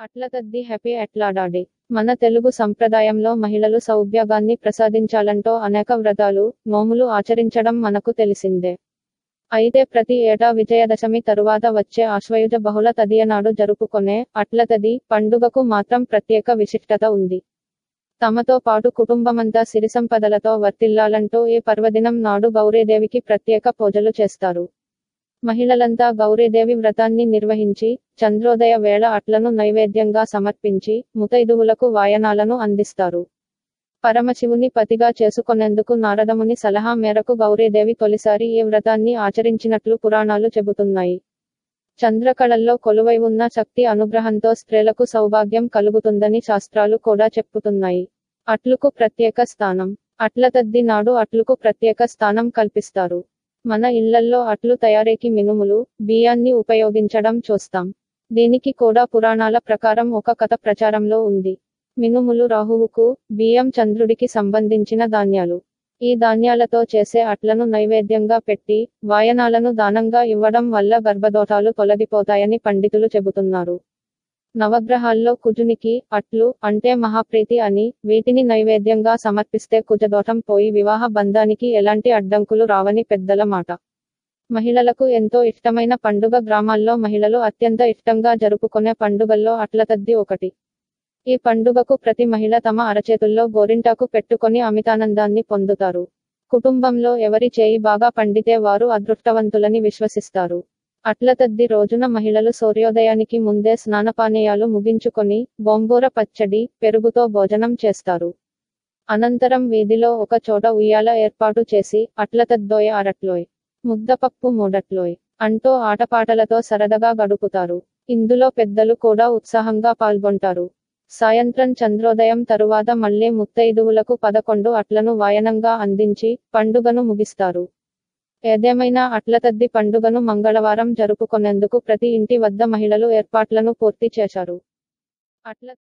Atlataddi happy అట్లాడాడి మన తెలుగు సంప్రదాయంలో మహిళలు సౌభాగ్యాన్ని ప్రసాదించాలంటో అనేక వ్రతాలు నోములు ఆచరించడం మనకు తెలిసిందే అయితే ప్రతి ఏటా విజయదశమి తరువాత వచ్చే ఆశ్వయుజ బహుళ తదియనాడు జరుపుకొనే అట్లతది పండుగకు మాత్రం ప్రత్యేక విశిష్టత ఉంది తమతో పాటు కుటుంబమంతా సిరి సంపదలతో వర్తిల్లాలంటూ ఈ పర్వదినం నాడు గౌరీదేవికి ప్రత్యేక పూజలు చేస్తారు మహిళలంతా గౌరీదేవి వ్రతాన్ని నిర్వహించి చంద్రోదయ వేళ అట్లను నైవేద్యంగా సమర్పించి ముతైదువులకు వాయనాలను అందిస్తారు పరమశివుని పతిగా చేసుకొనేందుకు నారదముని సలహా మేరకు గౌరీదేవి తొలిసారి ఈ వ్రతాన్ని ఆచరించినట్లు పురాణాలు చెబుతున్నాయి చంద్రకళల్లో కొలువై ఉన్న శక్తి అనుగ్రహంతో స్త్రీలకు సౌభాగ్యం కలుగుతుందని శాస్త్రాలు కూడా చెప్పుతున్నాయి అట్లుకు ప్రత్యేక స్థానం అట్లతద్ది నాడు అట్లుకు ప్రత్యేక స్థానం కల్పిస్తారు మన ఇళ్లల్లో అట్లు తయారీకి మినుములు బియ్యాన్ని ఉపయోగించడం చూస్తాం దీనికి కూడా పురాణాల ప్రకారం ఒక కథ ప్రచారంలో ఉంది మినుములు రాహువుకు బియ్యం చంద్రుడికి సంబంధించిన ధాన్యాలు ఈ ధాన్యాలతో చేసే అట్లను నైవేద్యంగా పెట్టి వాయనాలను దానంగా ఇవ్వడం వల్ల గర్భదోషాలు తొలగిపోతాయని పండితులు చెబుతున్నారు నవగ్రహాల్లో కుజునికి అట్లు అంటే మహాప్రీతి అని వీటిని నైవేద్యంగా సమర్పిస్తే కుజదోషం పోయి వివాహ బంధానికి ఎలాంటి అడ్డంకులు రావని పెద్దల మాట మహిళలకు ఎంతో ఇష్టమైన పండుగ గ్రామాల్లో మహిళలు అత్యంత ఇష్టంగా జరుపుకునే పండుగల్లో అట్లతద్ది ఒకటి ఈ పండుగకు ప్రతి మహిళ తమ అరచేతుల్లో గోరింటాకు పెట్టుకొని అమితానందాన్ని పొందుతారు కుటుంబంలో ఎవరి చేయి బాగా పండితే వారు అదృష్టవంతులని విశ్వసిస్తారు అట్లతద్ది రోజున మహిళలు సూర్యోదయానికి ముందే స్నానపానీయాలు ముగించుకొని గోంగూర పచ్చడి పెరుగుతో భోజనం చేస్తారు అనంతరం వీధిలో ఒక చోట ఉయ్యాల ఏర్పాటు చేసి అట్లతద్దోయ్ అరట్లోయ్ ముద్దపప్పు మూడట్లోయ్ అంటూ ఆటపాటలతో సరదాగా గడుపుతారు ఇందులో పెద్దలు కూడా ఉత్సాహంగా పాల్గొంటారు సాయంత్రం చంద్రోదయం తరువాత మళ్లీ ముత్తైదువులకు పదకొండు అట్లను వాయనంగా అందించి పండుగను ముగిస్తారు ఏదేమైనా అట్లతద్ది పండుగను మంగళవారం జరుపుకొనేందుకు ప్రతి ఇంటి వద్ద మహిళలు ఏర్పాట్లను పూర్తి చేశారు అట్ల